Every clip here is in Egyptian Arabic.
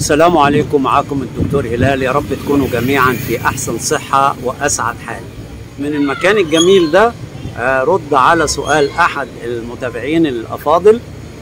السلام عليكم معكم الدكتور هلال يا رب تكونوا جميعا في احسن صحه واسعد حال من المكان الجميل ده آه، رد على سؤال احد المتابعين الافاضل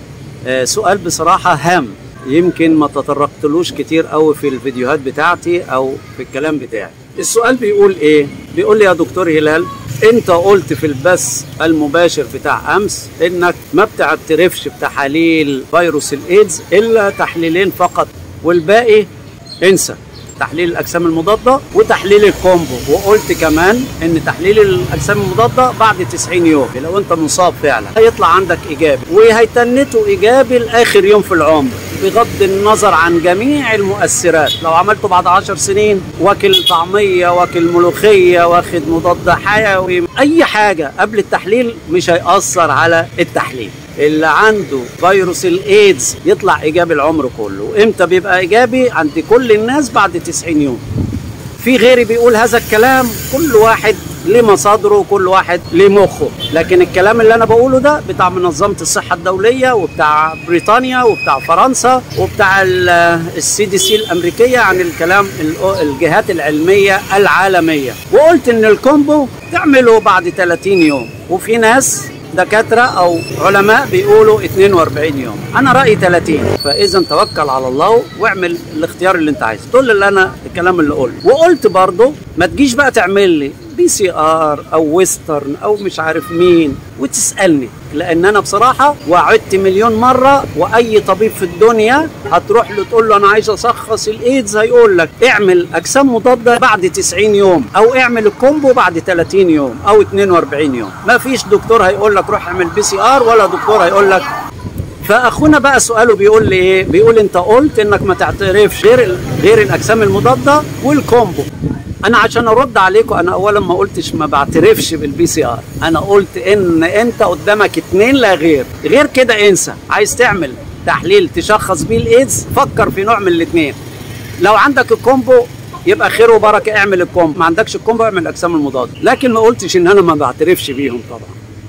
آه، سؤال بصراحه هام يمكن ما تطرقتلوش كتير قوي في الفيديوهات بتاعتي او في الكلام بتاعي السؤال بيقول ايه بيقول لي يا دكتور هلال انت قلت في البث المباشر بتاع امس انك ما بتعترفش بتحاليل فيروس الايدز الا تحليلين فقط والباقي انسى تحليل الاجسام المضاده وتحليل الكومبو وقلت كمان ان تحليل الاجسام المضاده بعد 90 يوم لو انت مصاب فعلا هيطلع عندك ايجابي وهيتنته ايجابي لاخر يوم في العمر بغض النظر عن جميع المؤثرات لو عملته بعد 10 سنين واكل طعميه واكل ملوخيه واخد مضاد حيوي اي حاجه قبل التحليل مش هيأثر على التحليل اللي عنده فيروس الايدز يطلع ايجابي العمر كله وامتى بيبقى ايجابي عند كل الناس بعد 90 يوم في غيري بيقول هذا الكلام كل واحد ليه مصادره وكل واحد ليه مخه لكن الكلام اللي انا بقوله ده بتاع منظمه الصحه الدوليه وبتاع بريطانيا وبتاع فرنسا وبتاع السي دي سي الامريكيه عن الكلام ال- الجهات العلميه العالميه وقلت ان الكومبو تعمله بعد 30 يوم وفي ناس دكاترة أو علماء بيقولوا 42 يوم أنا رأيي 30 فإذا توكل على الله واعمل الاختيار اللي أنت عايزه دول اللي أنا الكلام اللي قلته وقلت برضه ما تجيش بقى تعمل لي بي سي ار او ويسترن او مش عارف مين وتسالني لان انا بصراحه وعدت مليون مره واي طبيب في الدنيا هتروح له تقول له انا عايز اشخص الايدز هيقول لك اعمل اجسام مضاده بعد 90 يوم او اعمل الكومبو بعد 30 يوم او 42 يوم ما فيش دكتور هيقول لك روح اعمل بي سي ار ولا دكتور هيقول لك فاخونا بقى سؤاله بيقول لي ايه بيقول انت قلت انك ما تعترفش غير غير الاجسام المضاده والكومبو انا عشان ارد عليكم انا اولا ما قلتش ما بعترفش بالبي سي ار انا قلت ان انت قدامك اتنين لا غير غير كده انسى عايز تعمل تحليل تشخص بيه الايدز فكر في نوع من الاثنين لو عندك الكومبو يبقى خير وبركه اعمل الكومبو ما عندكش الكومبو اعمل الاجسام المضاده لكن ما قلتش ان انا ما بعترفش بيهم طبعا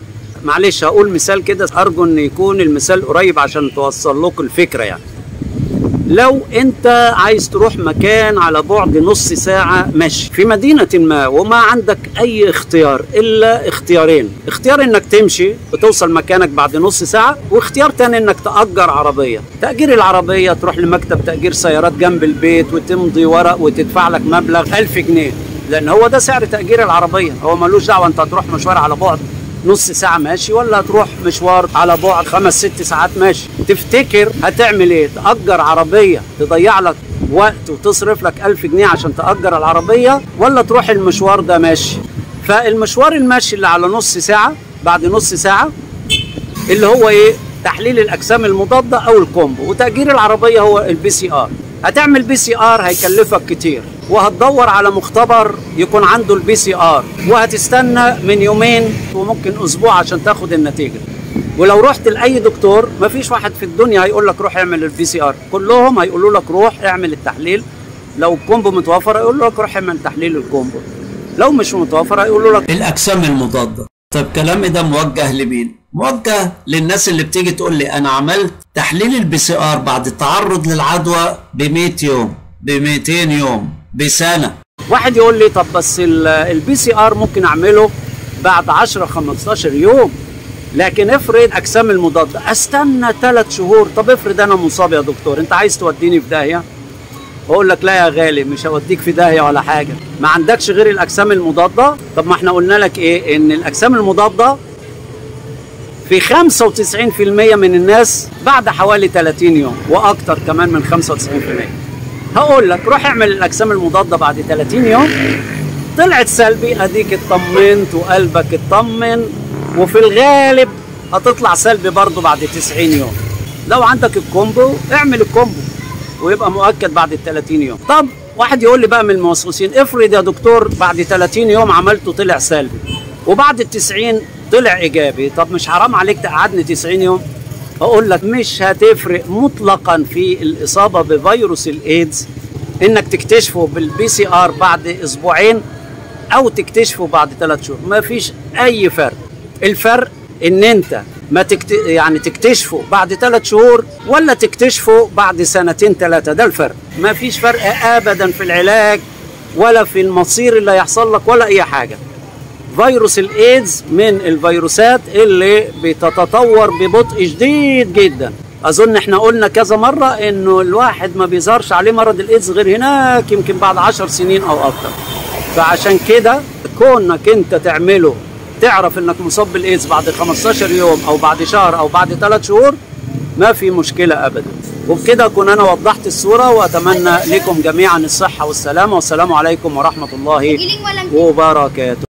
معلش هقول مثال كده ارجو ان يكون المثال قريب عشان توصل لكم الفكره يعني لو انت عايز تروح مكان على بعد نص ساعة مشي في مدينة ما وما عندك اي اختيار الا اختيارين اختيار انك تمشي وتوصل مكانك بعد نص ساعة واختيار تاني انك تأجر عربية تأجير العربية تروح لمكتب تأجير سيارات جنب البيت وتمضي ورق وتدفع لك مبلغ ألف جنيه لان هو ده سعر تأجير العربية هو ملوش دعوة انت هتروح مشوار على بعد نص ساعة ماشي ولا هتروح مشوار على بعد خمس ست ساعات ماشي تفتكر هتعمل ايه تأجر عربية تضيع لك وقت وتصرف لك ألف جنيه عشان تأجر العربية ولا تروح المشوار ده ماشي فالمشوار المشي اللي على نص ساعة بعد نص ساعة اللي هو ايه تحليل الاجسام المضاده او الكومبو وتاجير العربيه هو البي سي ار هتعمل بي سي ار هيكلفك كتير وهتدور على مختبر يكون عنده البي سي ار وهتستنى من يومين وممكن اسبوع عشان تاخد النتيجه ولو رحت لاي دكتور مفيش واحد في الدنيا هيقول لك روح اعمل البي سي ار كلهم هيقولوا لك روح اعمل التحليل لو الكومبو متوفر هيقولوا لك روح اعمل تحليل الكومبو لو مش متوفر هيقولوا لك الاجسام المضاده طب كلامي ده موجه لمين موجه للناس اللي بتيجي تقول لي انا عملت تحليل البي سي ار بعد التعرض للعدوى ب 100 يوم ب 200 يوم بسنه واحد يقول لي طب بس البي سي ار ممكن اعمله بعد 10 15 يوم لكن افرض اجسام المضاده استنى ثلاث شهور طب افرض انا مصاب يا دكتور انت عايز توديني في داهيه اقول لك لا يا غالي مش هوديك في داهيه ولا حاجه ما عندكش غير الاجسام المضاده طب ما احنا قلنا لك ايه ان الاجسام المضاده في 95% من الناس بعد حوالي 30 يوم واكتر كمان من 95% هقول لك روح اعمل الاجسام المضاده بعد 30 يوم طلعت سلبي اديك اطمنت وقلبك اطمن وفي الغالب هتطلع سلبي برضه بعد 90 يوم لو عندك الكومبو اعمل الكومبو ويبقى مؤكد بعد ال 30 يوم طب واحد يقول لي بقى من الموسوسين افرض يا دكتور بعد 30 يوم عملته طلع سلبي وبعد ال 90 طلع ايجابي طب مش حرام عليك تقعدني 90 يوم اقول لك مش هتفرق مطلقا في الاصابه بفيروس الايدز انك تكتشفه بالبي سي ار بعد اسبوعين او تكتشفه بعد ثلاث شهور ما فيش اي فرق الفرق ان انت ما تكت... يعني تكتشفه بعد ثلاث شهور ولا تكتشفه بعد سنتين ثلاثة ده الفرق ما فيش فرق أبدا في العلاج ولا في المصير اللي هيحصل لك ولا أي حاجة فيروس الايدز من الفيروسات اللي بتتطور ببطء شديد جدا اظن احنا قلنا كذا مره انه الواحد ما بيظهرش عليه مرض الايدز غير هناك يمكن بعد عشر سنين او اكتر فعشان كده كونك انت تعمله تعرف انك مصاب بالايدز بعد 15 يوم او بعد شهر او بعد ثلاث شهور ما في مشكله ابدا وبكده اكون انا وضحت الصوره واتمنى لكم جميعا الصحه والسلامه والسلام عليكم ورحمه الله Giling walang وبركاته